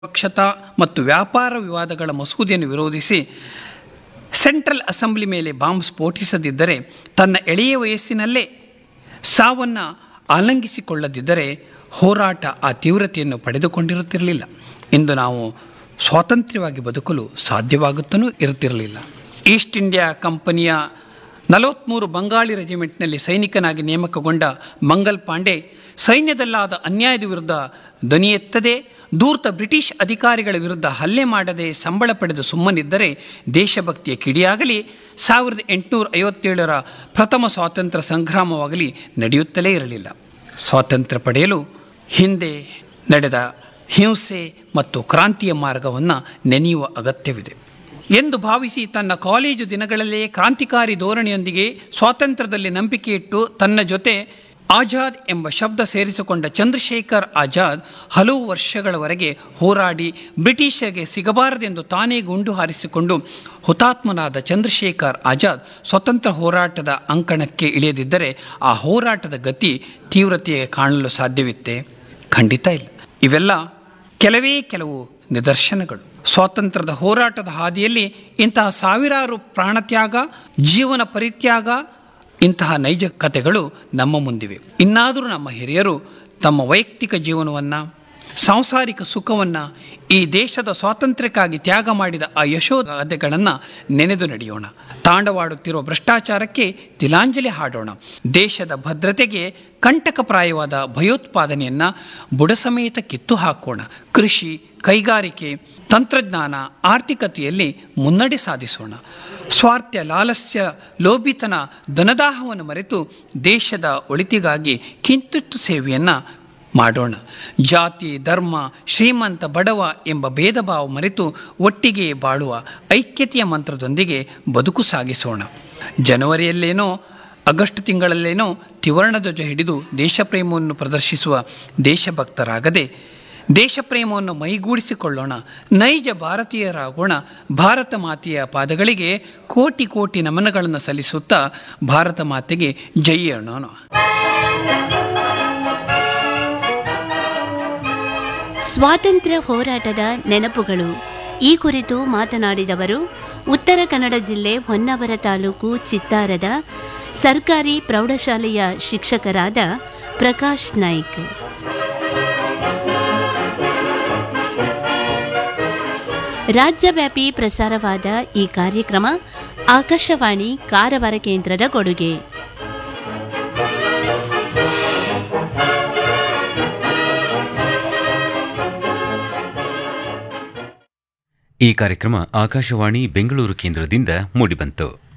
ಪಕ್ಷತಾ ಮತ್ತು ವ್ಯಾಪಾರ ವಿವಾದಗಳ ಮಸೂದೆಯನ್ನು ವಿರೋಧಿಸಿ ಸೆಂಟ್ರಲ್ ಅಸೆಂಬ್ಲಿ ಮೇಲೆ ಬಾಂಬ್ ಸ್ಫೋಟಿಸದಿದ್ದರೆ ತನ್ನ ಎಳೆಯ ವಯಸ್ಸಿನಲ್ಲೇ ಸಾವನ್ನು ಆಲಂಗಿಸಿಕೊಳ್ಳದಿದ್ದರೆ ಹೋರಾಟ ಆ ತೀವ್ರತೆಯನ್ನು ಪಡೆದುಕೊಂಡಿರುತ್ತಿರಲಿಲ್ಲ ಇಂದು ನಾವು ಸ್ವಾತಂತ್ರ್ಯವಾಗಿ ಬದುಕಲು ಸಾಧ್ಯವಾಗುತ್ತಲೂ ಇರುತ್ತಿರಲಿಲ್ಲ ಈಸ್ಟ್ ಇಂಡಿಯಾ ಕಂಪನಿಯ ನಲವತ್ತ್ಮೂರು ಬಂಗಾಳಿ ರೆಜಿಮೆಂಟ್ನಲ್ಲಿ ಸೈನಿಕನಾಗಿ ನೇಮಕಗೊಂಡ ಮಂಗಲ್ ಪಾಂಡೆ ಸೈನ್ಯದಲ್ಲಾದ ಅನ್ಯಾಯದ ವಿರುದ್ಧ ಧ್ವನಿ ಎತ್ತದೆ ದೂರ್ತ ಬ್ರಿಟಿಷ್ ಅಧಿಕಾರಿಗಳ ವಿರುದ್ಧ ಹಲ್ಲೆ ಮಾಡದೆ ಸಂಬಳ ಪಡೆದು ಸುಮ್ಮನಿದ್ದರೆ ದೇಶಭಕ್ತಿಯ ಕಿಡಿಯಾಗಲಿ ಸಾವಿರದ ಎಂಟುನೂರ ಐವತ್ತೇಳರ ಪ್ರಥಮ ಸ್ವಾತಂತ್ರ್ಯ ಸಂಗ್ರಾಮವಾಗಲಿ ನಡೆಯುತ್ತಲೇ ಇರಲಿಲ್ಲ ಸ್ವಾತಂತ್ರ್ಯ ಪಡೆಯಲು ಹಿಂದೆ ನಡೆದ ಹಿಂಸೆ ಮತ್ತು ಕ್ರಾಂತಿಯ ಮಾರ್ಗವನ್ನು ನೆನೆಯುವ ಅಗತ್ಯವಿದೆ ಎಂದು ಭಾವಿಸಿ ತನ್ನ ಕಾಲೇಜು ದಿನಗಳಲ್ಲೇ ಕ್ರಾಂತಿಕಾರಿ ಧೋರಣೆಯೊಂದಿಗೆ ಸ್ವಾತಂತ್ರ್ಯದಲ್ಲಿ ನಂಬಿಕೆ ಇಟ್ಟು ತನ್ನ ಜೊತೆ ಆಜಾದ್ ಎಂಬ ಶಬ್ದ ಸೇರಿಸಿಕೊಂಡ ಚಂದ್ರಶೇಖರ್ ಆಜಾದ್ ಹಲವು ವರ್ಷಗಳವರೆಗೆ ಹೋರಾಡಿ ಬ್ರಿಟಿಷರಿಗೆ ಸಿಗಬಾರದೆಂದು ತಾನೇ ಗುಂಡು ಹಾರಿಸಿಕೊಂಡು ಹುತಾತ್ಮನಾದ ಚಂದ್ರಶೇಖರ್ ಆಜಾದ್ ಸ್ವತಂತ್ರ ಹೋರಾಟದ ಅಂಕಣಕ್ಕೆ ಇಳಿಯದಿದ್ದರೆ ಆ ಹೋರಾಟದ ಗತಿ ತೀವ್ರತೆಗೆ ಕಾಣಲು ಸಾಧ್ಯವಿತ್ತೆ ಖಂಡಿತ ಇಲ್ಲ ಇವೆಲ್ಲ ಕೆಲವೇ ಕೆಲವು ನಿದರ್ಶನಗಳು ಸ್ವಾತಂತ್ರ್ಯದ ಹೋರಾಟದ ಹಾದಿಯಲ್ಲಿ ಇಂತಹ ಸಾವಿರಾರು ಪ್ರಾಣತ್ಯಾಗ ಜೀವನ ಪರಿತ್ಯಾಗ ಇಂತಹ ನೈಜ ಕಥೆಗಳು ನಮ್ಮ ಮುಂದಿವೆ ಇನ್ನಾದರೂ ನಮ್ಮ ಹಿರಿಯರು ತಮ್ಮ ವೈಯಕ್ತಿಕ ಜೀವನವನ್ನು ಸಾಂಸಾರಿಕ ಸುಖವನ್ನು ಈ ದೇಶದ ಸ್ವಾತಂತ್ರ್ಯಕ್ಕಾಗಿ ತ್ಯಾಗ ಮಾಡಿದ ಆ ಯಶೋಗಾಥೆಗಳನ್ನು ನೆನೆದು ನಡೆಯೋಣ ತಾಂಡವಾಡುತ್ತಿರುವ ಭ್ರಷ್ಟಾಚಾರಕ್ಕೆ ತಿಲಾಂಜಲಿ ಹಾಡೋಣ ದೇಶದ ಭದ್ರತೆಗೆ ಕಂಟಕಪ್ರಾಯವಾದ ಭಯೋತ್ಪಾದನೆಯನ್ನು ಬುಡಸಮೇತ ಕಿತ್ತು ಹಾಕೋಣ ಕೃಷಿ ಕೈಗಾರಿಕೆ ತಂತ್ರಜ್ಞಾನ ಆರ್ಥಿಕತೆಯಲ್ಲಿ ಮುನ್ನಡೆ ಸಾಧಿಸೋಣ ಸ್ವಾರ್ಥ್ಯ ಲಾಲಸ್ಯ ಲೋಭಿತನ ಧನದಾಹವನ್ನು ಮರೆತು ದೇಶದ ಒಳಿತಿಗಾಗಿ ಕಿಂತುತ್ತು ಸೇವೆಯನ್ನು ಮಾಡೋಣ ಜಾತಿ ಧರ್ಮ ಶ್ರೀಮಂತ ಬಡವ ಎಂಬ ಭೇದ ಭಾವ ಮರೆತು ಒಟ್ಟಿಗೆ ಬಾಳುವ ಐಕ್ಯತೆಯ ಮಂತ್ರದೊಂದಿಗೆ ಬದುಕು ಸಾಗಿಸೋಣ ಜನವರಿಯಲ್ಲೇನೋ ಆಗಸ್ಟ್ ತಿಂಗಳಲ್ಲೇನೋ ತ್ರಿವರ್ಣ ಧ್ವಜ ಹಿಡಿದು ದೇಶಪ್ರೇಮವನ್ನು ಪ್ರದರ್ಶಿಸುವ ದೇಶಭಕ್ತರಾಗದೆ ದೇಶಪ್ರೇಮವನ್ನು ಮೈಗೂಡಿಸಿಕೊಳ್ಳೋಣ ನೈಜ ಭಾರತೀಯರಾಗೋಣ ಭಾರತ ಮಾತೆಯ ಪಾದಗಳಿಗೆ ಕೋಟಿ ಕೋಟಿ ನಮನಗಳನ್ನು ಸಲ್ಲಿಸುತ್ತಾ ಭಾರತ ಮಾತೆಗೆ ಜೈ ಅನ್ನೋಣ ಸ್ವಾತಂತ್ರ್ಯ ಹೋರಾಟದ ನೆನಪುಗಳು ಈ ಕುರಿತು ಮಾತನಾಡಿದವರು ಉತ್ತರ ಕನ್ನಡ ಜಿಲ್ಲೆ ಹೊನ್ನಾವರ ತಾಲೂಕು ಚಿತ್ತಾರದ ಸರ್ಕಾರಿ ಪ್ರೌಢಶಾಲೆಯ ಶಿಕ್ಷಕರಾದ ಪ್ರಕಾಶ್ ನಾಯ್ಕ್ ರಾಜ್ಯವ್ಯಾಪಿ ಪ್ರಸಾರವಾದ ಈ ಕಾರ್ಯಕ್ರಮ ಆಕಾಶವಾಣಿ ಕಾರವಾರ ಕೇಂದ್ರದ ಕೊಡುಗೆ ಈ ಕಾರ್ಯಕ್ರಮ ಆಕಾಶವಾಣಿ ಬೆಂಗಳೂರು ಕೇಂದ್ರದಿಂದ ಮೂಡಿಬಂತು